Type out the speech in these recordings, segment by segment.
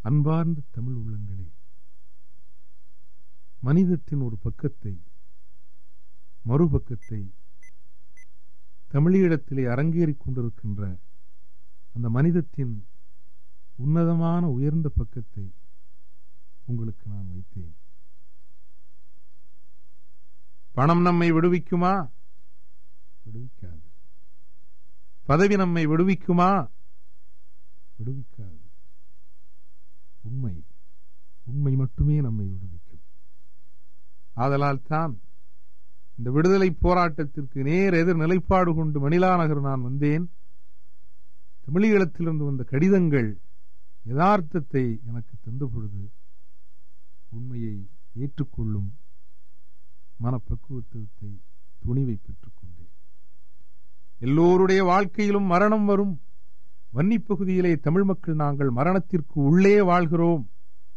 அன்பார்ந்த தமிழ் உள்ளங்களே மனிதத்தின் ஒரு பக்கத்தை மறுபக்கத்தை தமிழீழத்திலே அரங்கேறிக் கொண்டிருக்கின்ற அந்த மனிதத்தின் உன்னதமான உயர்ந்த பக்கத்தை உங்களுக்கு நான் வைத்தேன் பணம் நம்மை விடுவிக்குமா விடுவிக்காது பதவி நம்மை விடுவிக்குமா விடுவிக்காது உண்மை உண்மை மட்டுமே நம்மை விடுவிக்கும் ஆதலால் தான் இந்த விடுதலை போராட்டத்திற்கு நேர் எதிர் நிலைப்பாடு கொண்டு மணிலா நகர் நான் வந்தேன் தமிழீழத்திலிருந்து வந்த கடிதங்கள் யதார்த்தத்தை எனக்கு தந்த பொழுது உண்மையை ஏற்றுக்கொள்ளும் மனப்பக்குவத்தை துணிவை பெற்றுக் கொண்டேன் எல்லோருடைய வாழ்க்கையிலும் மரணம் வரும் வன்னி பகுதியிலே தமிழ் மக்கள் நாங்கள் மரணத்திற்கு உள்ளே வாழ்கிறோம்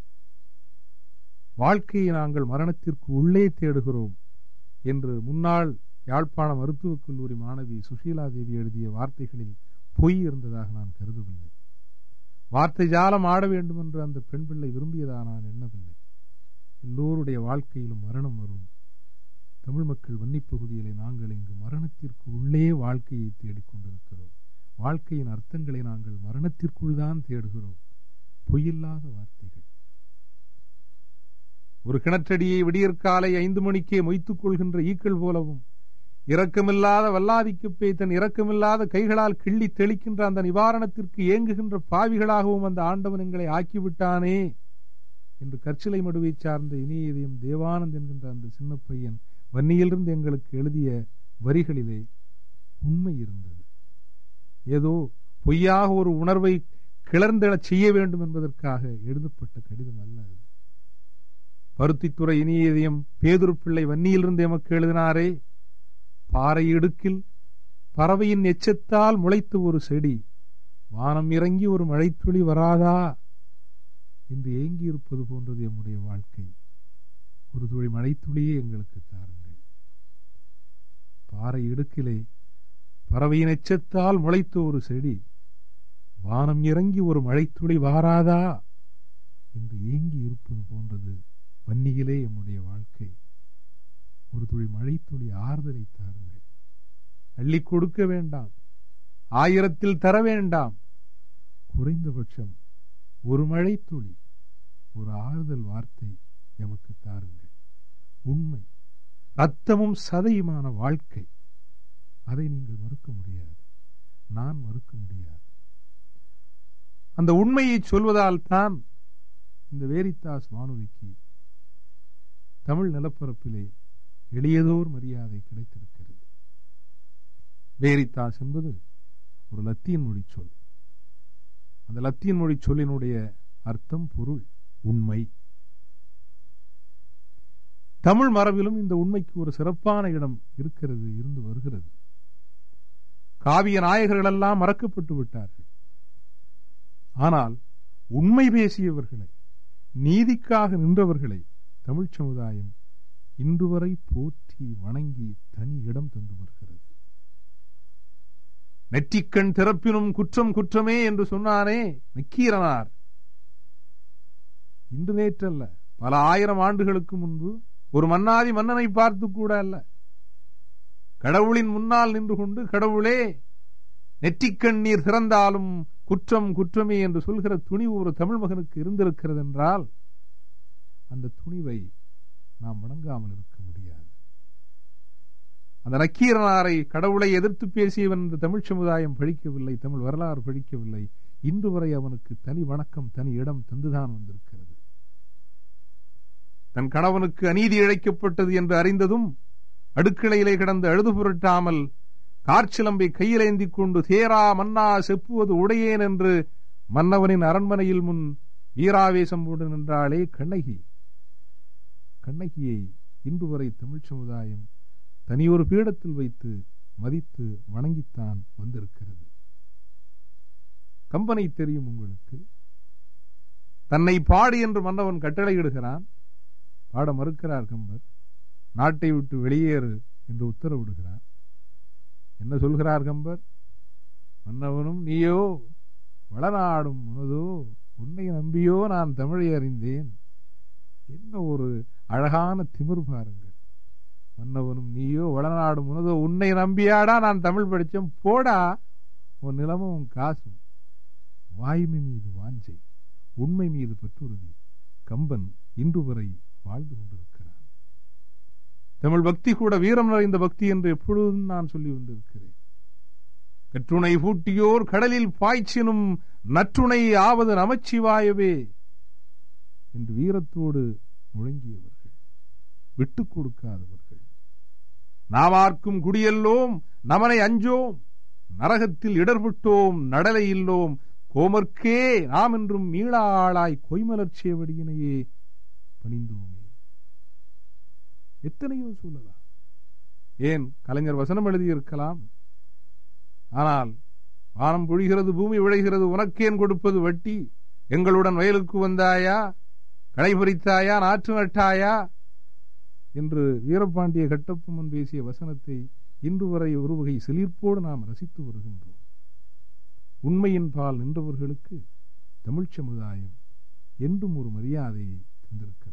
வாழ்க்கையை நாங்கள் மரணத்திற்கு உள்ளே தேடுகிறோம் என்று முன்னாள் யாழ்ப்பாண மருத்துவக் கல்லூரி மாணவி சுஷீலா தேவி எழுதிய வார்த்தைகளில் பொய் இருந்ததாக நான் கருதவில்லை வார்த்தை ஜாலம் ஆட வேண்டும் என்று அந்த பெண் பிள்ளை விரும்பியதா நான் எண்ணவில்லை எல்லோருடைய வாழ்க்கையிலும் மரணம் வரும் தமிழ் மக்கள் வன்னிப்பகுதியிலே நாங்கள் இங்கு மரணத்திற்கு உள்ளே வாழ்க்கையை தேடிக்கொண்டிருக்கிறோம் வாழ்க்கையின் அர்த்தங்களை நாங்கள் மரணத்திற்குள் தான் தேடுகிறோம் பொய்யில்லாத வார்த்தைகள் ஒரு கிணற்றடியை விடியற்காலை ஐந்து மணிக்கே மொய்த்துக் கொள்கின்ற ஈக்கள் போலவும் இரக்கமில்லாத வல்லாதிக்குப்பை தன் இரக்கமில்லாத கைகளால் கிள்ளி தெளிக்கின்ற அந்த நிவாரணத்திற்கு ஏங்குகின்ற பாவிகளாகவும் அந்த ஆண்டவன் எங்களை ஆக்கிவிட்டானே என்று கற்சிலை மடுவை சார்ந்த இனிய இதயம் தேவானந்த் என்கின்ற அந்த சின்ன பையன் வன்னியிலிருந்து எங்களுக்கு எழுதிய வரிகளிலே உண்மை இருந்தது ஏதோ பொய்யாக ஒரு உணர்வை கிளர்ந்தெழச் செய்ய வேண்டும் என்பதற்காக எழுதப்பட்ட கடிதம் அல்ல அது பருத்தித்துறை இனிய இதயம் பேதுரு பிள்ளை வன்னியிலிருந்து எமக்கு எழுதினாரே பாறை இடுக்கில் பறவையின் எச்சத்தால் முளைத்த ஒரு செடி வானம் இறங்கி ஒரு மழைத்துளி வராதா என்று ஏங்கி இருப்பது போன்றது எம்முடைய வாழ்க்கை ஒரு துளி மழைத்துளியே எங்களுக்கு தாருங்கள் பாறை இடுக்கிலே பறவையின் எச்சத்தால் முளைத்த ஒரு செடி வானம் இறங்கி ஒரு மழைத்துளி வாராதா என்று ஏங்கி இருப்பது போன்றது வன்னியிலே எம்முடைய வாழ்க்கை ஒரு துளி மழைத்துளி ஆறுதலை தாருங்கள் அள்ளி கொடுக்க வேண்டாம் ஆயிரத்தில் தர வேண்டாம் குறைந்தபட்சம் ஒரு மழைத்துளி ஒரு ஆறுதல் வார்த்தை எமக்கு தாருங்கள் உண்மை ரத்தமும் சதையுமான வாழ்க்கை அதை நீங்கள் மறுக்க முடியாது நான் மறுக்க முடியாது அந்த உண்மையை சொல்வதால் தான் இந்த வேரித்தாஸ் வானொலிக்கு தமிழ் நிலப்பரப்பிலே எளியதோர் மரியாதை கிடைத்திருக்கிறது வேரித்தாஸ் என்பது ஒரு லத்தீன் மொழி சொல் அந்த லத்தீன் மொழி சொல்லினுடைய அர்த்தம் பொருள் உண்மை தமிழ் மரபிலும் இந்த உண்மைக்கு ஒரு சிறப்பான இடம் இருக்கிறது இருந்து வருகிறது காவிய நாயகர்கள் எல்லாம் மறக்கப்பட்டு விட்டார்கள் ஆனால் உண்மை பேசியவர்களை நீதிக்காக நின்றவர்களை தமிழ் சமுதாயம் இன்று வரை போற்றி வணங்கி தனி இடம் தந்து வருகிறது நெற்றிக்கண் திறப்பினும் குற்றம் குற்றமே என்று சொன்னானே நக்கீரனார் இன்று நேற்றல்ல பல ஆயிரம் ஆண்டுகளுக்கு முன்பு ஒரு மன்னாதி மன்னனை பார்த்து கூட அல்ல கடவுளின் முன்னால் நின்று கொண்டு கடவுளே நெற்றிக்கண் நீர் திறந்தாலும் குற்றம் குற்றமே என்று சொல்கிற துணிவு ஒரு தமிழ் மகனுக்கு இருந்திருக்கிறது என்றால் அந்த துணிவை நாம் வணங்காமல் இருக்க முடியாது அந்த நக்கீரனாரை கடவுளை எதிர்த்து பேசியவன் இந்த தமிழ் சமுதாயம் பழிக்கவில்லை தமிழ் வரலாறு பழிக்கவில்லை இன்று வரை அவனுக்கு தனி வணக்கம் தனி இடம் தந்துதான் வந்திருக்கிறது தன் கணவனுக்கு அநீதி இழைக்கப்பட்டது என்று அறிந்ததும் அடுக்கிளையிலே கிடந்து அழுது புரட்டாமல் கார்ச்சிலம்பை கையிலேந்திக் கொண்டு தேரா மன்னா செப்புவது உடையேன் என்று மன்னவனின் அரண்மனையில் முன் வீராவேசம் போடு நின்றாளே கண்ணகி கண்ணகியை இன்று வரை தமிழ் சமுதாயம் தனியொரு பீடத்தில் வைத்து மதித்து வணங்கித்தான் வந்திருக்கிறது கம்பனை தெரியும் உங்களுக்கு தன்னை பாடு என்று மன்னவன் கட்டளையிடுகிறான் பாட மறுக்கிறார் கம்பர் நாட்டை விட்டு வெளியேறு என்று உத்தரவிடுகிறார் என்ன சொல்கிறார் கம்பர் மன்னவனும் நீயோ வளநாடும் உனதோ உன்னை நம்பியோ நான் தமிழை அறிந்தேன் என்ன ஒரு அழகான திமிர் பாருங்கள் மன்னவனும் நீயோ வளநாடு முனதோ உன்னை நம்பியாடா நான் தமிழ் படித்தேன் போடா உன் நிலமும் உன் காசும் வாய்மை மீது வாஞ்சை உண்மை மீது பெற்றுறுதி கம்பன் இன்று வரை வாழ்ந்து கொண்டிருக்கிறான் தமிழ் பக்தி கூட வீரம் நிறைந்த பக்தி என்று எப்பொழுதும் நான் சொல்லி வந்திருக்கிறேன் கற்றுணை பூட்டியோர் கடலில் பாய்ச்சினும் நற்றுணை ஆவது நமச்சிவாயவே என்று வீரத்தோடு முழங்கியவர்கள் விட்டுக் கொடுக்காதவர்கள் நாமார்க்கும் குடியல்லோம் நமனை அஞ்சோம் நரகத்தில் இடர்பட்டோம் நடலை இல்லோம் கோமர்க்கே நாம் என்றும் மீளா ஆளாய் கொய்மலர்ச்சியவடியினையே பணிந்தோமே எத்தனையோ சொல்லலாம் ஏன் கலைஞர் வசனம் எழுதியிருக்கலாம் ஆனால் வானம் பொழிகிறது பூமி விளைகிறது உனக்கேன் கொடுப்பது வட்டி எங்களுடன் வயலுக்கு வந்தாயா களை பறித்தாயா நாற்று நட்டாயா என்று வீரபாண்டிய கட்டப்பொம்மன் பேசிய வசனத்தை இன்று வரை ஒரு வகை சிலிர்ப்போடு நாம் ரசித்து வருகின்றோம் உண்மையின் பால் நின்றவர்களுக்கு தமிழ்ச் சமுதாயம் என்றும் ஒரு மரியாதையை தந்திருக்கிறது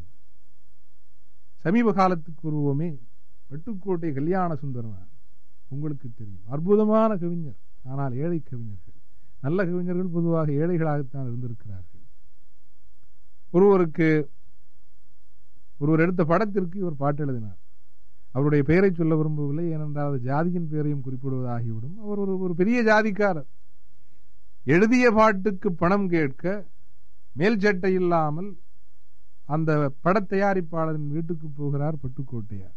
சமீப காலத்துக்கு வருவோமே பட்டுக்கோட்டை கல்யாண சுந்தரனார் உங்களுக்கு தெரியும் அற்புதமான கவிஞர் ஆனால் ஏழை கவிஞர்கள் நல்ல கவிஞர்கள் பொதுவாக ஏழைகளாகத்தான் இருந்திருக்கிறார்கள் ஒருவருக்கு ஒருவர் எடுத்த படத்திற்கு இவர் பாட்டு எழுதினார் அவருடைய பெயரை சொல்ல விரும்பவில்லை ஏனென்றால் அது ஜாதியின் பெயரையும் குறிப்பிடுவதாகிவிடும் அவர் ஒரு ஒரு பெரிய ஜாதிக்காரர் எழுதிய பாட்டுக்கு பணம் கேட்க மேல் சட்டை இல்லாமல் அந்த பட தயாரிப்பாளரின் வீட்டுக்கு போகிறார் பட்டுக்கோட்டையார்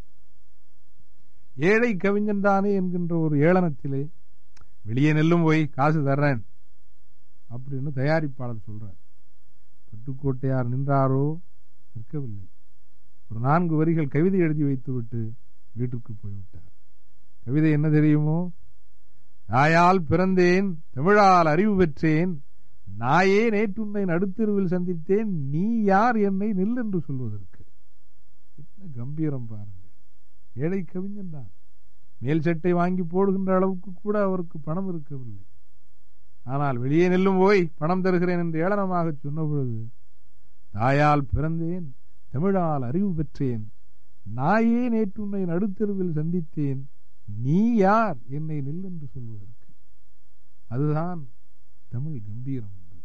ஏழை கவிஞன் தானே என்கின்ற ஒரு ஏளனத்திலே வெளியே நெல்லும் போய் காசு தர்றேன் அப்படின்னு தயாரிப்பாளர் சொல்றார் பட்டுக்கோட்டையார் நின்றாரோ நிற்கவில்லை ஒரு நான்கு வரிகள் கவிதை எழுதி வைத்துவிட்டு வீட்டுக்கு போய்விட்டார் கவிதை என்ன தெரியுமோ நாயால் பிறந்தேன் தமிழால் அறிவு பெற்றேன் நாயே நேற்றுன்னை நடுத்தெருவில் சந்தித்தேன் நீ யார் என்னை நில் என்று சொல்வதற்கு என்ன கம்பீரம் பாருங்கள் ஏழை கவிஞன் தான் மேல் சட்டை வாங்கி போடுகின்ற அளவுக்கு கூட அவருக்கு பணம் இருக்கவில்லை ஆனால் வெளியே நெல்லும் போய் பணம் தருகிறேன் என்று ஏளனமாக சொன்ன பொழுது தாயால் பிறந்தேன் தமிழால் அறிவு பெற்றேன் நாயே நேற்று உன்னை நடுத்தெருவில் சந்தித்தேன் நீ யார் என்னை நில் என்று சொல்வதற்கு அதுதான் தமிழ் கம்பீரம் என்பது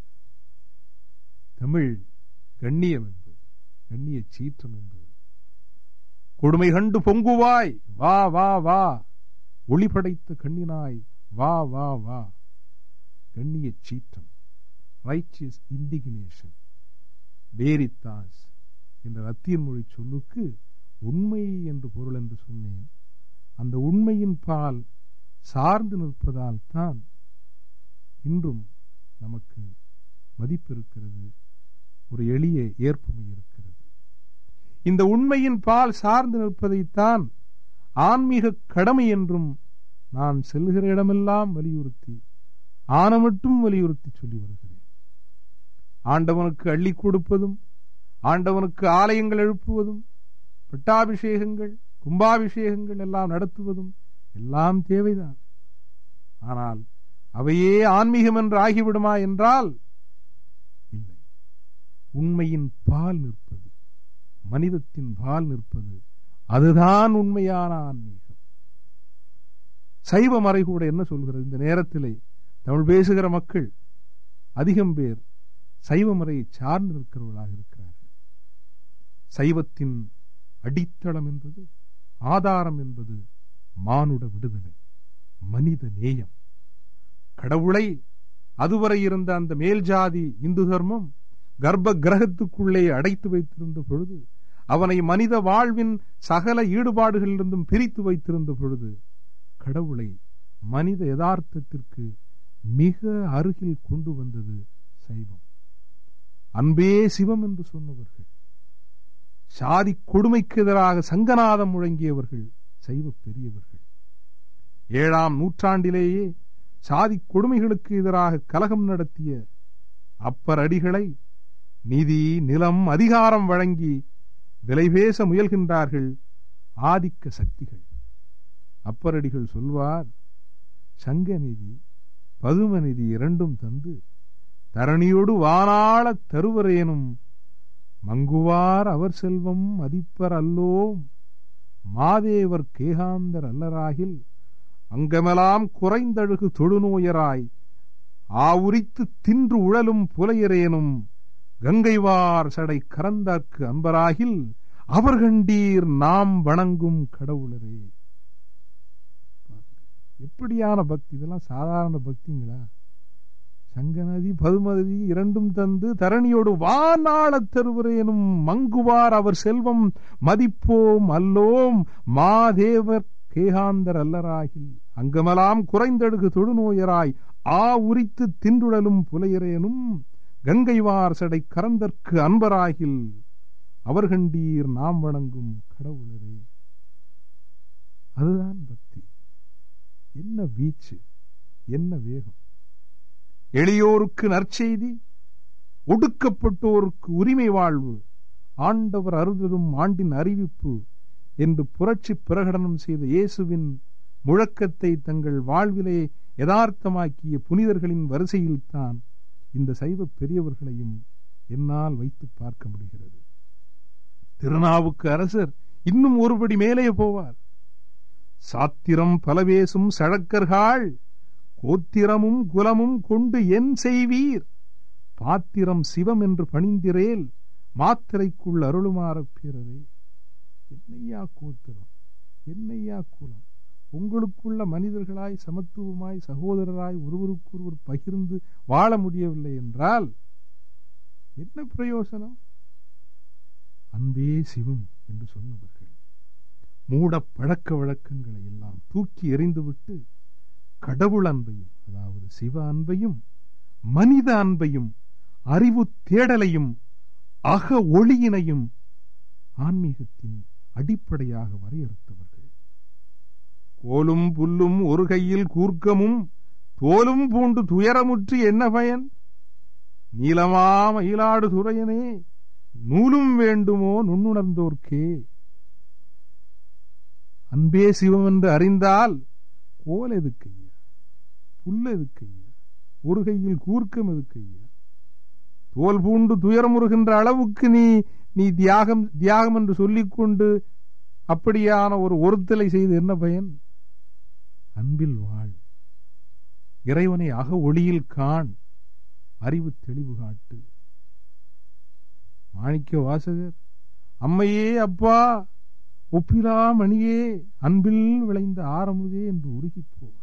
தமிழ் கண்ணியம் என்பது கண்ணிய சீற்றம் என்பது கொடுமை கண்டு பொங்குவாய் வா வா வா ஒளி படைத்த கண்ணினாய் வா வா வா கண்ணிய சீற்றம் ரைச்சியஸ் இண்டிகினேஷன் வேரித்தாஸ் என்ற லத்தீன் மொழி சொல்லுக்கு உண்மை என்று பொருள் என்று சொன்னேன் அந்த உண்மையின் பால் சார்ந்து நிற்பதால் தான் இன்றும் நமக்கு மதிப்பு இருக்கிறது ஒரு எளிய ஏற்புமை இருக்கிறது இந்த உண்மையின் பால் சார்ந்து நிற்பதைத்தான் ஆன்மீக கடமை என்றும் நான் செல்கிற இடமெல்லாம் வலியுறுத்தி ஆனமட்டும் வலியுறுத்தி சொல்லி வருகிறேன் ஆண்டவனுக்கு அள்ளி கொடுப்பதும் ஆண்டவனுக்கு ஆலயங்கள் எழுப்புவதும் பட்டாபிஷேகங்கள் கும்பாபிஷேகங்கள் எல்லாம் நடத்துவதும் எல்லாம் தேவைதான் ஆனால் அவையே ஆன்மீகம் என்று ஆகிவிடுமா என்றால் இல்லை உண்மையின் பால் நிற்பது மனிதத்தின் பால் நிற்பது அதுதான் உண்மையான ஆன்மீகம் சைவ மறை கூட என்ன சொல்கிறது இந்த நேரத்திலே தமிழ் பேசுகிற மக்கள் அதிகம் பேர் சைவ முறையை சார்ந்து நிற்கிறவர்களாக இருக்கிறார்கள் சைவத்தின் அடித்தளம் என்பது ஆதாரம் என்பது மானுட விடுதலை மனித நேயம் கடவுளை அதுவரை இருந்த அந்த மேல் ஜாதி இந்து தர்மம் கர்ப்ப கிரகத்துக்குள்ளே அடைத்து வைத்திருந்த பொழுது அவனை மனித வாழ்வின் சகல ஈடுபாடுகளிலிருந்தும் பிரித்து வைத்திருந்த பொழுது கடவுளை மனித யதார்த்தத்திற்கு மிக அருகில் கொண்டு வந்தது சைவம் அன்பே சிவம் என்று சொன்னவர்கள் சாதி கொடுமைக்கு எதிராக சங்கநாதம் முழங்கியவர்கள் சைவ பெரியவர்கள் ஏழாம் நூற்றாண்டிலேயே சாதி கொடுமைகளுக்கு எதிராக கலகம் நடத்திய அப்பர் அடிகளை நிதி நிலம் அதிகாரம் வழங்கி விலை பேச முயல்கின்றார்கள் ஆதிக்க சக்திகள் அப்பரடிகள் சொல்வார் சங்க நிதி பதும நிதி இரண்டும் தந்து தரணியோடு வானாளத் தருவரேனும் மங்குவார் அவர் செல்வம் மதிப்பர் அல்லோம் மாதேவர் கேகாந்தர் அல்லராகில் அங்கமெலாம் குறைந்தழுகு தொழுநோயராய் ஆவுரித்து தின்று உழலும் புலையரேனும் கங்கைவார் சடை கரந்தார்க்கு அன்பராகில் அவர் கண்டீர் நாம் வணங்கும் கடவுளரே எப்படியான பக்தி இதெல்லாம் சாதாரண பக்திங்களா சங்கநதி பதுமதி இரண்டும் தந்து தரணியோடு வானாளத் தருவரேனும் மங்குவார் அவர் செல்வம் மதிப்போம் அல்லோம் மாதேவர் கேகாந்தர் அல்லராகில் அங்கமெல்லாம் குறைந்தடுகு தொழுநோயராய் ஆ உரித்து தின்றுடலும் புலையரேனும் கங்கைவார் சடை கரந்தற்கு அன்பராகில் அவர்கண்டீர் நாம் வணங்கும் கடவுளரே அதுதான் பக்தி என்ன வீச்சு என்ன வேகம் எளியோருக்கு நற்செய்தி ஒடுக்கப்பட்டோருக்கு உரிமை வாழ்வு ஆண்டவர் அருதலும் ஆண்டின் அறிவிப்பு என்று புரட்சி பிரகடனம் செய்த இயேசுவின் முழக்கத்தை தங்கள் வாழ்விலே யதார்த்தமாக்கிய புனிதர்களின் வரிசையில்தான் இந்த சைவ பெரியவர்களையும் என்னால் வைத்து பார்க்க முடிகிறது திருநாவுக்கு அரசர் இன்னும் ஒருபடி மேலே போவார் சாத்திரம் பலவேசும் சழக்கர்கள் கோத்திரமும் குலமும் கொண்டு என் செய்வீர் பாத்திரம் சிவம் என்று பணிந்திரேல் மாத்திரைக்குள் அருளுமாற பிறரே என்னையா கோத்திரம் என்னையா குலம் உங்களுக்குள்ள மனிதர்களாய் சமத்துவமாய் சகோதரராய் ஒருவருக்கொருவர் பகிர்ந்து வாழ முடியவில்லை என்றால் என்ன பிரயோசனம் அன்பே சிவம் என்று சொன்னவர்கள் மூட பழக்க வழக்கங்களை எல்லாம் தூக்கி எறிந்துவிட்டு கடவுள் அன்பையும் அதாவது சிவ அன்பையும் மனித அன்பையும் அறிவு தேடலையும் அக ஒளியினையும் ஆன்மீகத்தின் அடிப்படையாக வரையறுத்தவர்கள் கோலும் புல்லும் ஒரு கையில் கூர்க்கமும் தோலும் பூண்டு துயரமுற்று என்ன பயன் நீலமா மயிலாடு துறையனே நூலும் வேண்டுமோ நுண்ணுணர்ந்தோர்க்கே அன்பே சிவம் என்று அறிந்தால் கோல் எதுக்கையா புல் எதுக்கையா ஒரு கையில் கூர்க்கம் எதுக்கையா தோல் பூண்டு துயரமுறுகின்ற அளவுக்கு நீ நீ தியாகம் தியாகம் என்று சொல்லிக்கொண்டு அப்படியான ஒரு ஒருத்தலை செய்து என்ன பயன் அன்பில் வாழ் இறைவனை அக ஒளியில் காண் அறிவு தெளிவு காட்டு மாணிக்க வாசகர் அம்மையே அப்பா ஒப்பிலா மணியே அன்பில் விளைந்த ஆரமுதே என்று உருகி போவார்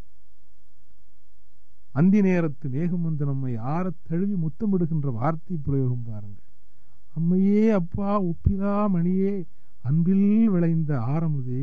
அந்தி நேரத்து மேகம் வந்து நம்மை ஆறத் தழுவி முத்தமிடுகின்ற வார்த்தை பிரயோகம் பாருங்கள் அம்மையே அப்பா ஒப்பிலா மணியே அன்பில் விளைந்த ஆரமுதே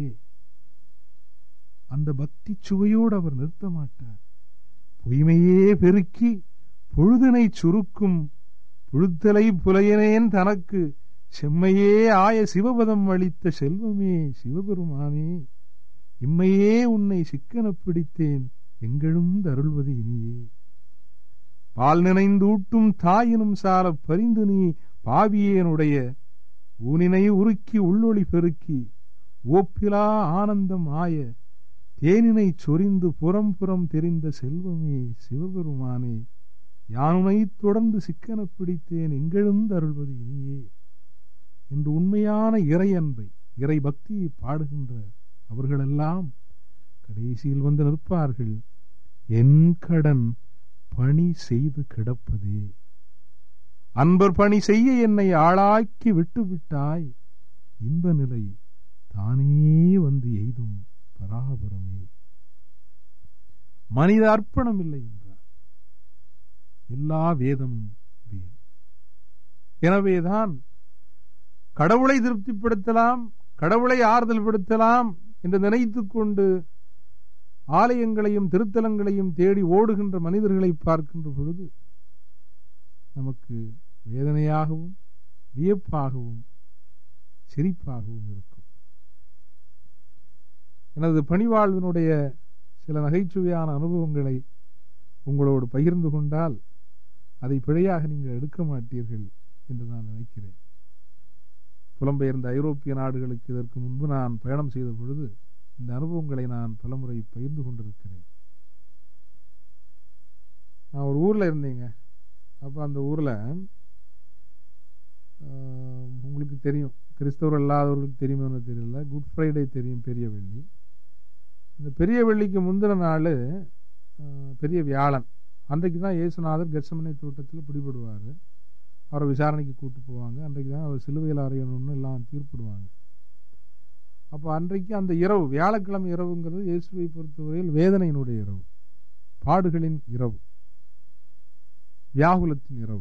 அந்த பக்தி சுவையோடு அவர் நிறுத்த மாட்டார் பொய்மையே பெருக்கி பொழுதனை சுருக்கும் புழுத்தலை புலையனேன் தனக்கு செம்மையே ஆய சிவபதம் அளித்த செல்வமே சிவபெருமானே இம்மையே உன்னை சிக்கனப் பிடித்தேன் எங்களும் தருள்வது இனியே பால் நினைந்தூட்டும் தாயினும் சால பரிந்து நீ பாவியேனுடைய ஊனினை உருக்கி உள்ளொளி பெருக்கி ஓப்பிலா ஆனந்தம் ஆய தேனினை சொரிந்து புறம் புறம் தெரிந்த செல்வமே சிவபெருமானே யானுனை தொடர்ந்து சிக்கனப் பிடித்தேன் எங்கெழுந்து அருள்வது இனியே என்று உண்மையான இறை அன்பை இறை பக்தியை பாடுகின்ற அவர்களெல்லாம் கடைசியில் வந்து நிற்பார்கள் என் கடன் பணி செய்து கிடப்பதே அன்பர் பணி செய்ய என்னை ஆளாக்கி விட்டு விட்டாய் இன்ப நிலை தானே வந்து எய்தும் பராபரமே மனித அர்ப்பணம் இல்லை என்றார் எல்லா வேதமும் வேல் எனவேதான் கடவுளை திருப்திப்படுத்தலாம் கடவுளை ஆறுதல் படுத்தலாம் என்று நினைத்துக் கொண்டு ஆலயங்களையும் திருத்தலங்களையும் தேடி ஓடுகின்ற மனிதர்களை பார்க்கின்ற பொழுது நமக்கு வேதனையாகவும் வியப்பாகவும் சிரிப்பாகவும் இருக்கும் எனது பணிவாழ்வினுடைய சில நகைச்சுவையான அனுபவங்களை உங்களோடு பகிர்ந்து கொண்டால் அதை பிழையாக நீங்கள் எடுக்க மாட்டீர்கள் என்று நான் நினைக்கிறேன் புலம்பெயர்ந்த ஐரோப்பிய நாடுகளுக்கு இதற்கு முன்பு நான் பயணம் செய்த பொழுது இந்த அனுபவங்களை நான் பலமுறை பகிர்ந்து கொண்டிருக்கிறேன் நான் ஒரு ஊர்ல இருந்தேங்க அப்போ அந்த ஊரில் உங்களுக்கு தெரியும் கிறிஸ்தவர் இல்லாதவர்களுக்கு தெரியுமோன்னு தெரியல குட் ஃப்ரைடே தெரியும் பெரிய வெள்ளி இந்த பெரிய வெள்ளிக்கு முந்தின நாள் பெரிய வியாழன் அன்றைக்கு தான் இயேசுநாதர் கெட்சமனை தோட்டத்தில் பிடிபடுவார் அவரை விசாரணைக்கு கூட்டு போவாங்க அன்றைக்கு தான் அவர் சிலுவையில் அறையணும்னு எல்லாம் தீர்ப்பிடுவாங்க அப்போ அன்றைக்கு அந்த இரவு வியாழக்கிழமை இரவுங்கிறது இயேசுவை பொறுத்தவரையில் வேதனையினுடைய இரவு பாடுகளின் இரவு வியாகுலத்தின் இரவு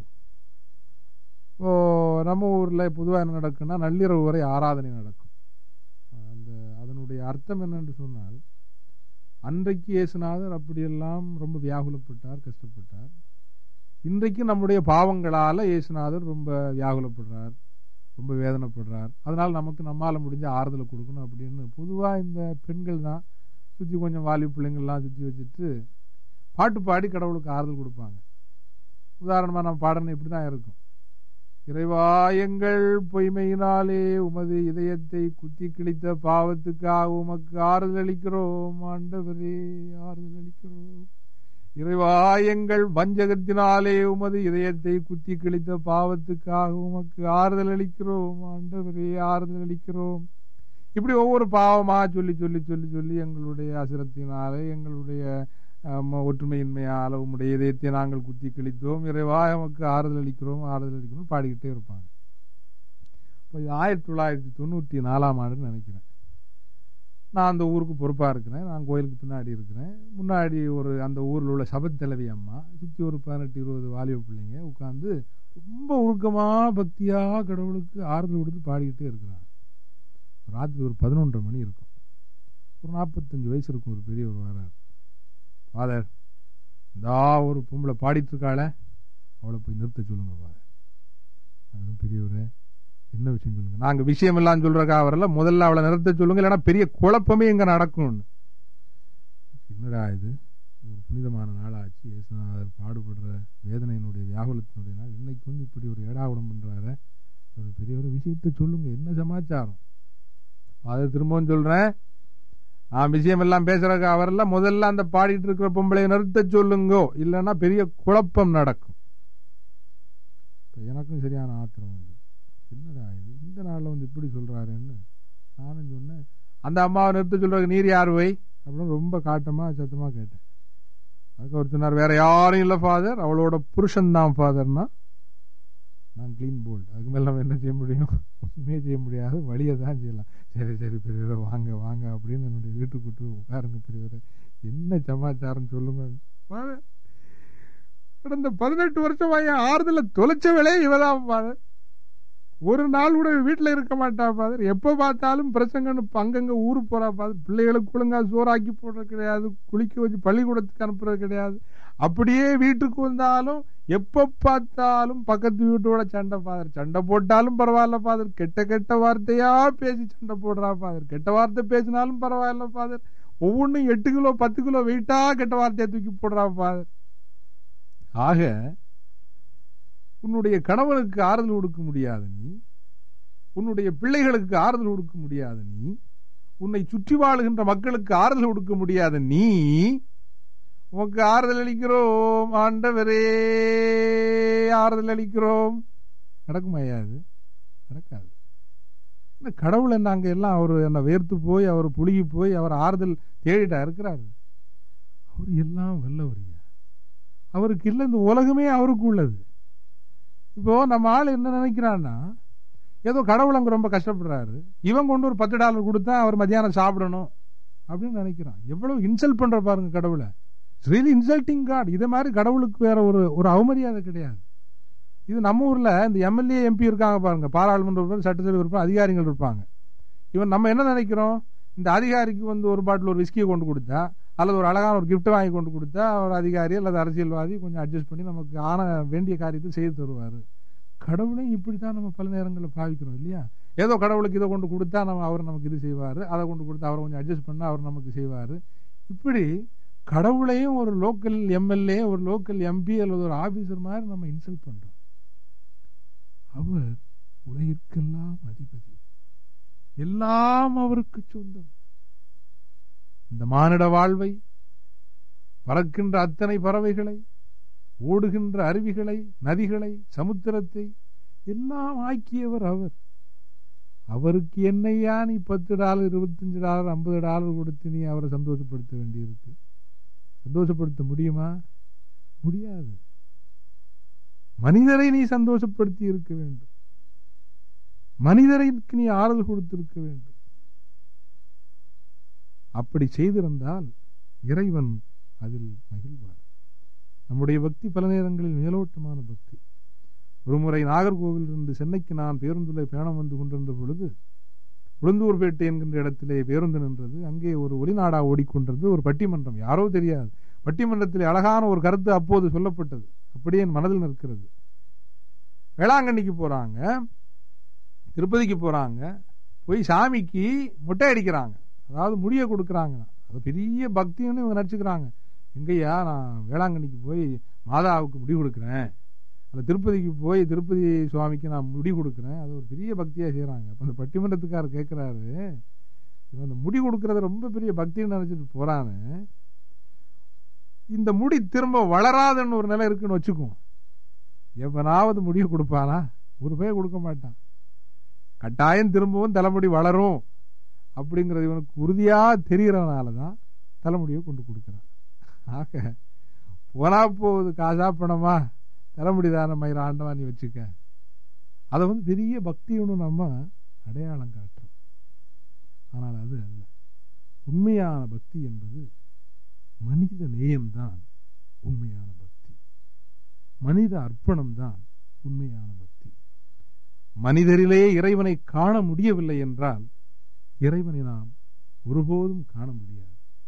இப்போ நம்ம ஊரில் பொதுவாக என்ன நடக்குன்னா நள்ளிரவு வரை ஆராதனை நடக்கும் அந்த அதனுடைய அர்த்தம் என்னென்று சொன்னால் அன்றைக்கு இயேசுநாதர் அப்படியெல்லாம் ரொம்ப வியாகுலப்பட்டார் கஷ்டப்பட்டார் இன்றைக்கு நம்முடைய பாவங்களால் இயேசுநாதர் ரொம்ப வியாகுலப்படுறார் ரொம்ப வேதனைப்படுறார் அதனால் நமக்கு நம்மால் முடிஞ்ச ஆறுதலை கொடுக்கணும் அப்படின்னு பொதுவாக இந்த பெண்கள் தான் சுற்றி கொஞ்சம் வாலி பிள்ளைங்கள்லாம் சுற்றி வச்சுட்டு பாட்டு பாடி கடவுளுக்கு ஆறுதல் கொடுப்பாங்க உதாரணமாக நம்ம பாடணும் இப்படி தான் இருக்கும் இறைவா எங்கள் பொய்மையினாலே உமது இதயத்தை குத்தி கிழித்த பாவத்துக்காக உமக்கு ஆறுதல் அளிக்கிறோம் ஆண்டவரே ஆறுதல் அளிக்கிறோம் இறைவா எங்கள் வஞ்சகத்தினாலே உமது இதயத்தை குத்தி கிழித்த பாவத்துக்காக உமக்கு ஆறுதல் அளிக்கிறோம் ஆண்டவரே ஆறுதல் அளிக்கிறோம் இப்படி ஒவ்வொரு பாவமா சொல்லி சொல்லி சொல்லி சொல்லி எங்களுடைய அசிரத்தினாலே எங்களுடைய ஒற்றுமையின்மையால் உம்முடைய இதயத்தை நாங்கள் குத்தி கிழித்தோம் இறைவா எமக்கு ஆறுதல் அளிக்கிறோம் ஆறுதல் அளிக்கிறோம் பாடிக்கிட்டே இருப்பாங்க இப்போ இது ஆயிரத்தி தொள்ளாயிரத்தி தொண்ணூற்றி நாலாம் ஆண்டுன்னு நினைக்கிறேன் நான் அந்த ஊருக்கு பொறுப்பாக இருக்கிறேன் நான் கோயிலுக்கு பின்னாடி இருக்கிறேன் முன்னாடி ஒரு அந்த ஊரில் உள்ள சபத்தலைவி அம்மா சுற்றி ஒரு பதினெட்டு இருபது வாலிப பிள்ளைங்க உட்காந்து ரொம்ப உருக்கமாக பக்தியாக கடவுளுக்கு ஆறுதல் கொடுத்து பாடிக்கிட்டே இருக்கிறாங்க ராத்திரி ஒரு பதினொன்றரை மணி இருக்கும் ஒரு நாற்பத்தஞ்சு வயசு இருக்கும் ஒரு பெரியவர் வரார் ஃபாதர் இந்தா ஒரு பொம்பளை பாடிட்டு இருக்காள அவளை போய் நிறுத்த சொல்லுங்க ஃபாதர் அதுவும் பெரியவர் என்ன விஷயம் சொல்லுங்க நாங்க விஷயம் எல்லாம் சொல்றக்கா வரல முதல்ல அவளை நிறுத்த சொல்லுங்க இல்லைன்னா பெரிய குழப்பமே இங்க நடக்கும்னு என்னடா இது ஒரு புனிதமான நாளாச்சு இயேசுநாதர் பாடுபடுற வேதனையினுடைய வியாகுலத்தினுடைய நாள் இன்னைக்கு வந்து இப்படி ஒரு ஏடாகுடம் பண்றாரு ஒரு பெரிய ஒரு விஷயத்த சொல்லுங்க என்ன சமாச்சாரம் அதை திரும்பவும் சொல்றேன் நான் விஷயம் எல்லாம் பேசுறக்கா வரல முதல்ல அந்த பாடிட்டு இருக்கிற பொம்பளையை நிறுத்த சொல்லுங்கோ இல்லைன்னா பெரிய குழப்பம் நடக்கும் எனக்கும் சரியான ஆத்திரம் வந்து என்னடா இது இந்த நாளில் வந்து இப்படி சொல்றாருன்னு நானும் சொன்னேன் அந்த அம்மாவை நிறுத்த சொல்றாரு நீர் யார் வை அப்படின்னு ரொம்ப காட்டமா சத்தமா கேட்டேன் அதுக்கு ஒரு சொன்னார் வேற யாரும் இல்லை ஃபாதர் அவளோட புருஷன் தான் ஃபாதர்னா நான் கிளீன் போல்ட் அதுக்கு மேலே நம்ம என்ன செய்ய முடியும் ஒன்றுமே செய்ய முடியாது வழியை தான் செய்யலாம் சரி சரி பெரியவரை வாங்க வாங்க அப்படின்னு என்னுடைய வீட்டுக்கு விட்டு உட்காருங்க பெரியவரை என்ன சமாச்சாரம் சொல்லுங்க கடந்த பதினெட்டு வருஷமா என் ஆறுதல தொலைச்சவளே இவதான் ஃபாதர் ஒரு நாள் கூட வீட்டில் இருக்க மாட்டா ஃபாதர் எப்போ பார்த்தாலும் பிரசங்கன்னு அங்கங்க ஊருக்கு போறா ஃபாதர் பிள்ளைகளுக்கு ஒழுங்கா சோறாக்கி போடுறது கிடையாது குளிக்க வச்சு பள்ளிக்கூடத்துக்கு அனுப்புறது கிடையாது அப்படியே வீட்டுக்கு வந்தாலும் எப்ப பார்த்தாலும் பக்கத்து வீட்டோட சண்டை ஃபாதர் சண்டை போட்டாலும் பரவாயில்ல ஃபாதர் கெட்ட கெட்ட வார்த்தையா பேசி சண்டை போடுறா ஃபாதர் கெட்ட வார்த்தை பேசினாலும் பரவாயில்ல ஃபாதர் ஒவ்வொன்றும் எட்டு கிலோ பத்து கிலோ வெயிட்டா கெட்ட வார்த்தையை தூக்கி போடுறா ஃபாதர் ஆக உன்னுடைய கணவனுக்கு ஆறுதல் கொடுக்க முடியாது நீ உன்னுடைய பிள்ளைகளுக்கு ஆறுதல் கொடுக்க முடியாது நீ உன்னை சுற்றி வாழுகின்ற மக்களுக்கு ஆறுதல் கொடுக்க முடியாத நீ உமக்கு ஆறுதல் அளிக்கிறோம் ஆண்டவரே ஆறுதல் அளிக்கிறோம் நடக்குமா அது நடக்காது இந்த கடவுள் என்ன அங்க எல்லாம் அவர் என்ன வேர்த்து போய் அவர் புழுகி போய் அவர் ஆறுதல் தேடிட்டா இருக்கிறாரு அவர் எல்லாம் வல்லவரியா அவருக்கு இல்லை இந்த உலகமே அவருக்கு உள்ளது இப்போ நம்ம ஆள் என்ன நினைக்கிறான்னா ஏதோ கடவுள் அங்கே ரொம்ப கஷ்டப்படுறாரு இவன் கொண்டு ஒரு பத்து டாலர் கொடுத்தா அவர் மத்தியானம் சாப்பிடணும் அப்படின்னு நினைக்கிறான் எவ்வளவு இன்சல்ட் பண்ற பாருங்க கடவுளை ரியலி இன்சல்ட்டிங் காட் இதே மாதிரி கடவுளுக்கு வேற ஒரு ஒரு அவமரியாதை கிடையாது இது நம்ம ஊர்ல இந்த எம்எல்ஏ எம்பி இருக்காங்க பாருங்க பாராளுமன்ற உறுப்பினர் சட்டசபை உறுப்பினர் அதிகாரிகள் இருப்பாங்க இவன் நம்ம என்ன நினைக்கிறோம் இந்த அதிகாரிக்கு வந்து ஒரு பாட்டில் ஒரு விஸ்கியை கொண்டு கொடுத்தா அல்லது ஒரு அழகான ஒரு கிஃப்ட் வாங்கி கொண்டு கொடுத்தா ஒரு அதிகாரி அல்லது அரசியல்வாதி கொஞ்சம் அட்ஜஸ்ட் பண்ணி நமக்கு ஆன வேண்டிய காரியத்தை செய்து தருவார் கடவுளையும் இப்படி தான் நம்ம பல நேரங்களில் பாவிக்கிறோம் இல்லையா ஏதோ கடவுளுக்கு இதை கொண்டு கொடுத்தா நம்ம அவர் நமக்கு இது செய்வார் அதை கொண்டு கொடுத்தா அவரை கொஞ்சம் அட்ஜஸ்ட் பண்ணால் அவர் நமக்கு செய்வார் இப்படி கடவுளையும் ஒரு லோக்கல் எம்எல்ஏ ஒரு லோக்கல் எம்பி அல்லது ஒரு ஆபீசர் மாதிரி நம்ம இன்சல்ட் பண்றோம் அவர் உலகிற்கெல்லாம் அதிபதி எல்லாம் அவருக்கு சொந்தம் இந்த மானிட வாழ்வை பறக்கின்ற அத்தனை பறவைகளை ஓடுகின்ற அருவிகளை நதிகளை சமுத்திரத்தை எல்லாம் ஆக்கியவர் அவர் அவருக்கு என்னையா நீ பத்து டாலர் இருபத்தஞ்சு டாலர் ஐம்பது டாலர் கொடுத்து நீ அவரை சந்தோஷப்படுத்த வேண்டியிருக்கு சந்தோஷப்படுத்த முடியுமா முடியாது மனிதரை நீ சந்தோஷப்படுத்தி இருக்க வேண்டும் மனிதருக்கு நீ ஆறுதல் கொடுத்திருக்க வேண்டும் அப்படி செய்திருந்தால் இறைவன் அதில் மகிழ்வார் நம்முடைய பக்தி பல நேரங்களில் மேலோட்டமான பக்தி ஒருமுறை நாகர்கோவிலிருந்து சென்னைக்கு நான் பேருந்தில் பயணம் வந்து கொண்டிருந்த பொழுது உளுந்தூர்பேட்டை என்கின்ற இடத்திலே பேருந்து நின்றது அங்கே ஒரு ஒளிநாடா ஓடிக்கொண்டிருந்தது ஒரு பட்டிமன்றம் யாரோ தெரியாது பட்டிமன்றத்தில் அழகான ஒரு கருத்து அப்போது சொல்லப்பட்டது அப்படியே என் மனதில் நிற்கிறது வேளாங்கண்ணிக்கு போறாங்க திருப்பதிக்கு போறாங்க போய் சாமிக்கு மொட்டை அடிக்கிறாங்க அதாவது முடிய கொடுக்குறாங்க அது பெரிய பக்தின்னு இவங்க நினச்சிக்கிறாங்க எங்கய்யா நான் வேளாங்கண்ணிக்கு போய் மாதாவுக்கு முடி கொடுக்குறேன் அந்த திருப்பதிக்கு போய் திருப்பதி சுவாமிக்கு நான் முடி கொடுக்குறேன் அது ஒரு பெரிய பக்தியாக செய்கிறாங்க அப்போ அந்த பட்டிமன்றத்துக்காரர் கேட்குறாரு இவன் அந்த முடி கொடுக்கறத ரொம்ப பெரிய பக்தின்னு நினச்சிட்டு போகிறான்னு இந்த முடி திரும்ப வளராதுன்னு ஒரு நிலை இருக்குன்னு வச்சுக்குவோம் எவனாவது முடிவு கொடுப்பானா ஒரு பேர் கொடுக்க மாட்டான் கட்டாயம் திரும்பவும் தலைமுடி வளரும் அப்படிங்கிறது இவனுக்கு உறுதியாக தெரிகிறதுனால தான் தலைமுடியை கொண்டு கொடுக்குறான் ஆக போனா போகுது காசா பணமா தலைமுடி தான மயிர ஆண்டவா நீ வச்சுக்க அதை வந்து பெரிய பக்தின்னு நம்ம அடையாளம் காட்டுறோம் ஆனால் அது அல்ல உண்மையான பக்தி என்பது மனித நேயம்தான் உண்மையான பக்தி மனித அர்ப்பணம் தான் உண்மையான பக்தி மனிதரிலே இறைவனை காண முடியவில்லை என்றால் இறைவனை நாம் ஒருபோதும் காண முடியாது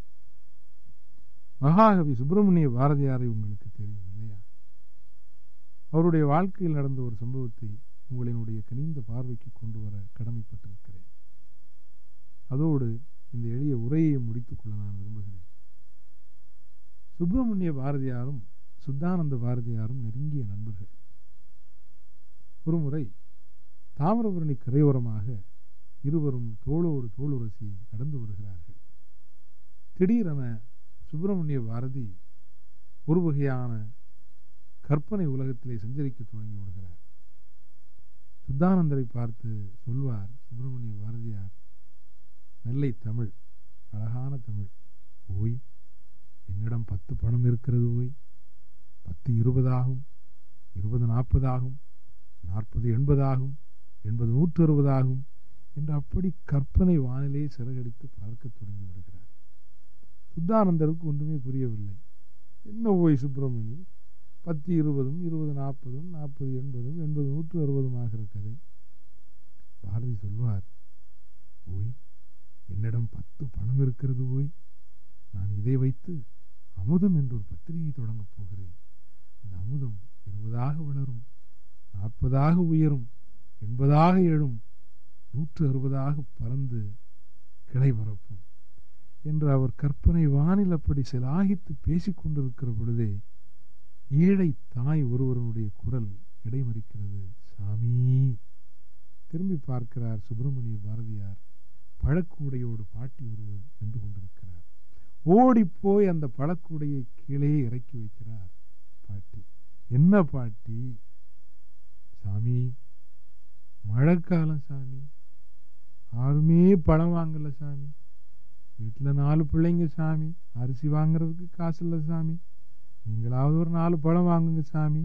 மகாகவி சுப்பிரமணிய பாரதியாரை உங்களுக்கு தெரியும் இல்லையா அவருடைய வாழ்க்கையில் நடந்த ஒரு சம்பவத்தை உங்களினுடைய கனிந்த பார்வைக்கு கொண்டு வர கடமைப்பட்டிருக்கிறேன் அதோடு இந்த எளிய உரையை முடித்துக் கொள்ள நான் விரும்புகிறேன் சுப்பிரமணிய பாரதியாரும் சுத்தானந்த பாரதியாரும் நெருங்கிய நண்பர்கள் ஒருமுறை தாமிரபரணி கரையோரமாக இருவரும் தோளோடு தோளுரசி நடந்து வருகிறார்கள் திடீரென சுப்பிரமணிய பாரதி ஒரு வகையான கற்பனை உலகத்திலே சஞ்சரிக்க தொடங்கி விடுகிறார் சுத்தானந்தரை பார்த்து சொல்வார் சுப்பிரமணிய பாரதியார் நெல்லை தமிழ் அழகான தமிழ் ஓய் என்னிடம் பத்து பணம் இருக்கிறது ஓய் பத்து இருபதாகும் இருபது நாற்பதாகும் நாற்பது எண்பதாகும் எண்பது நூற்று அறுபதாகும் என்று அப்படி கற்பனை வானிலே சிறகடித்து பார்க்க தொடங்கி விடுகிறார் சுத்தானந்தருக்கு ஒன்றுமே புரியவில்லை என்ன ஓய் சுப்பிரமணி பத்து இருபதும் இருபது நாற்பதும் நாற்பது எண்பதும் எண்பது நூற்று அறுபதும் ஆகிற கதை பாரதி சொல்வார் ஓய் என்னிடம் பத்து பணம் இருக்கிறது ஓய் நான் இதை வைத்து அமுதம் என்ற ஒரு பத்திரிகை தொடங்கப் போகிறேன் அந்த அமுதம் இருபதாக வளரும் நாற்பதாக உயரும் எண்பதாக எழும் நூற்று அறுபதாக பறந்து கிளை பரப்பும் என்று அவர் கற்பனை வானில் அப்படி சிலாகித்து பேசிக் கொண்டிருக்கிற பொழுதே ஏழை தாய் ஒருவருடைய குரல் இடைமறிக்கிறது சாமி திரும்பி பார்க்கிறார் சுப்பிரமணிய பாரதியார் பழக்கூடையோடு பாட்டி ஒருவர் நின்று கொண்டிருக்கிறார் ஓடிப்போய் அந்த பழக்கூடையை கீழே இறக்கி வைக்கிறார் பாட்டி என்ன பாட்டி சாமி மழைக்காலம் சாமி யாருமே பழம் வாங்கல சாமி வீட்டில் நாலு பிள்ளைங்க சாமி அரிசி வாங்குறதுக்கு காசு இல்லை சாமி நீங்களாவது ஒரு நாலு பழம் வாங்குங்க சாமி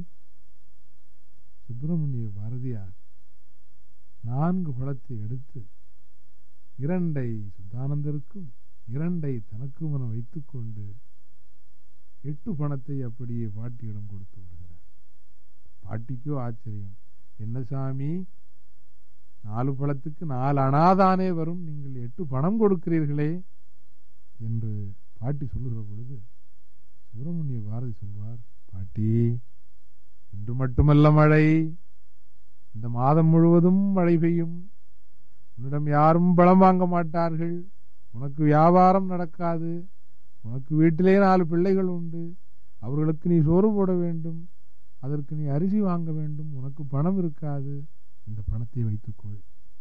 சுப்பிரமணிய பாரதியார் நான்கு பழத்தை எடுத்து இரண்டை சுத்தானந்தருக்கும் இரண்டை தனக்கும் என வைத்துக்கொண்டு எட்டு பணத்தை அப்படியே பாட்டியிடம் கொடுத்து விடுகிறார் பாட்டிக்கோ ஆச்சரியம் என்ன சாமி நாலு பழத்துக்கு நாலு அனாதானே வரும் நீங்கள் எட்டு பணம் கொடுக்கிறீர்களே என்று பாட்டி சொல்லுகிற பொழுது சுப்பிரமணிய பாரதி சொல்வார் பாட்டி இன்று மட்டுமல்ல மழை இந்த மாதம் முழுவதும் மழை பெய்யும் உன்னிடம் யாரும் பழம் வாங்க மாட்டார்கள் உனக்கு வியாபாரம் நடக்காது உனக்கு வீட்டிலே நாலு பிள்ளைகள் உண்டு அவர்களுக்கு நீ சோறு போட வேண்டும் அதற்கு நீ அரிசி வாங்க வேண்டும் உனக்கு பணம் இருக்காது இந்த பணத்தை வைத்துக்கொள்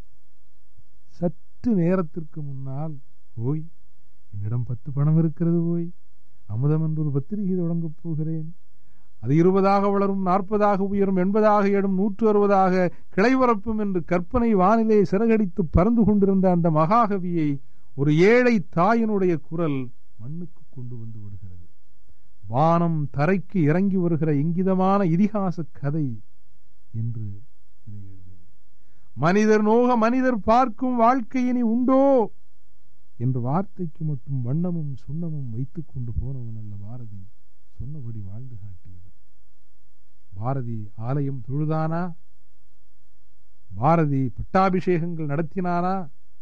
சற்று நேரத்திற்கு முன்னால் ஓய் என்னிடம் பத்து பணம் இருக்கிறது ஓய் அமுதம் என்று ஒரு பத்திரிகை தொடங்கப் போகிறேன் அது இருபதாக வளரும் நாற்பதாக உயரும் எண்பதாக எடும் நூற்று அறுபதாக கிளைவரப்பும் என்று கற்பனை வானிலே சிறகடித்து பறந்து கொண்டிருந்த அந்த மகாகவியை ஒரு ஏழை தாயினுடைய குரல் மண்ணுக்கு கொண்டு வந்து விடுகிறது வானம் தரைக்கு இறங்கி வருகிற இங்கிதமான இதிகாச கதை என்று இதை எழுதினேன் மனிதர் நோக மனிதர் பார்க்கும் வாழ்க்கையினி உண்டோ என்று வார்த்தைக்கு மட்டும் வண்ணமும் சுண்ணமும் வைத்துக் கொண்டு போனவன் அல்ல பாரதி சொன்னபடி வாழ்ந்து காட்டியவன் பாரதி ஆலயம் தொழுதானா பாரதி பட்டாபிஷேகங்கள் நடத்தினானா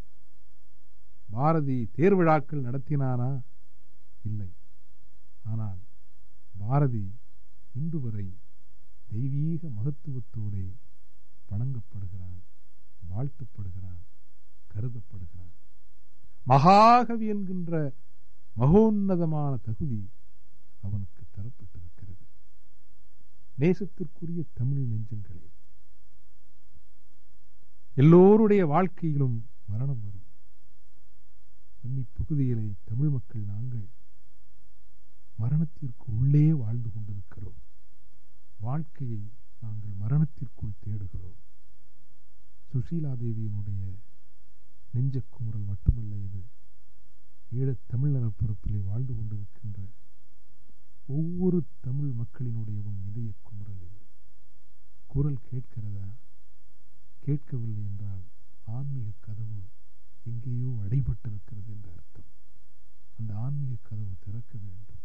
பாரதி தேர்விழாக்கள் நடத்தினானா இல்லை ஆனால் பாரதி இன்று வரை தெய்வீக மகத்துவத்தோடு வணங்கப்படுகிறான் வாழ்த்தப்படுகிறான் கருதப்படுகிறான் மகாகவி என்கின்ற மகோன்னதமான தகுதி அவனுக்கு தரப்பட்டிருக்கிறது நேசத்திற்குரிய தமிழ் நெஞ்சங்களே எல்லோருடைய வாழ்க்கையிலும் மரணம் வரும் வன்னி பகுதியிலே தமிழ் மக்கள் நாங்கள் மரணத்திற்கு உள்ளே வாழ்ந்து கொண்டிருக்கிறோம் வாழ்க்கையை நாங்கள் மரணத்திற்குள் தேடுகிறோம் சுஷீலா தேவியினுடைய நெஞ்ச குமுறல் மட்டுமல்ல இது ஈழத் தமிழ் நிலப்பரப்பிலே வாழ்ந்து கொண்டிருக்கின்ற ஒவ்வொரு தமிழ் மக்களினுடையவும் இதய குமுறல் இது குரல் கேட்கிறதா கேட்கவில்லை என்றால் ஆன்மீக கதவு எங்கேயோ அடைபட்டிருக்கிறது என்ற அர்த்தம் அந்த ஆன்மீக கதவு திறக்க வேண்டும்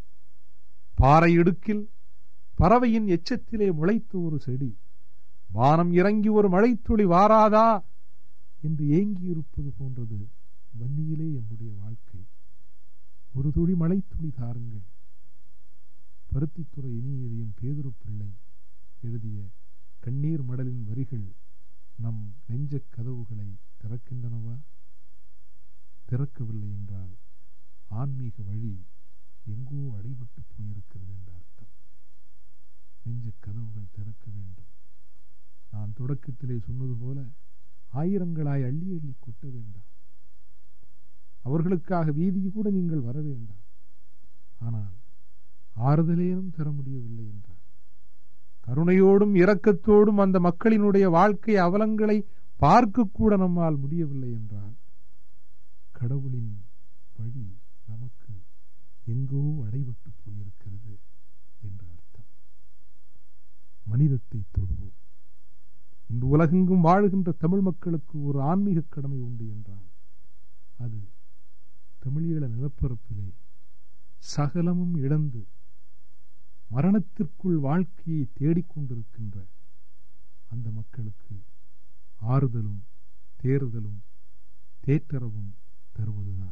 பாறை இடுக்கில் பறவையின் எச்சத்திலே முளைத்த ஒரு செடி வானம் இறங்கி ஒரு மழைத்துளி வாராதா என்று ஏங்கி இருப்பது போன்றது வன்னியிலே எம்முடைய வாழ்க்கை ஒரு துளி மழைத்துளி தாருங்கள் பருத்தித்துறை இனியதியம் பேதுரு பிள்ளை எழுதிய கண்ணீர் மடலின் வரிகள் நம் நெஞ்ச கதவுகளை திறக்கின்றனவா திறக்கவில்லை என்றால் ஆன்மீக வழி எங்கோ அடைபட்டு போயிருக்கிறது என்ற அர்த்தம் நெஞ்ச கதவுகள் திறக்க வேண்டும் நான் தொடக்கத்திலே சொன்னது போல ஆயிரங்களாய் அள்ளி அள்ளி கொட்ட வேண்டாம் அவர்களுக்காக வீதி கூட நீங்கள் வர வேண்டாம் ஆனால் ஆறுதலேனும் தர முடியவில்லை என்றார் கருணையோடும் இரக்கத்தோடும் அந்த மக்களினுடைய வாழ்க்கை அவலங்களை பார்க்கக்கூட நம்மால் முடியவில்லை என்றால் கடவுளின் வழி நமக்கு எங்கோ அடைபட்டு போயிருக்கிறது என்ற அர்த்தம் மனிதத்தை தொடுவோம் இன்று உலகெங்கும் வாழுகின்ற தமிழ் மக்களுக்கு ஒரு ஆன்மீக கடமை உண்டு என்றால் அது தமிழீழ நிலப்பரப்பிலே சகலமும் இழந்து மரணத்திற்குள் வாழ்க்கையை தேடிக்கொண்டிருக்கின்ற அந்த மக்களுக்கு ஆறுதலும் தேறுதலும் தேற்றரவும் தருவதுதான்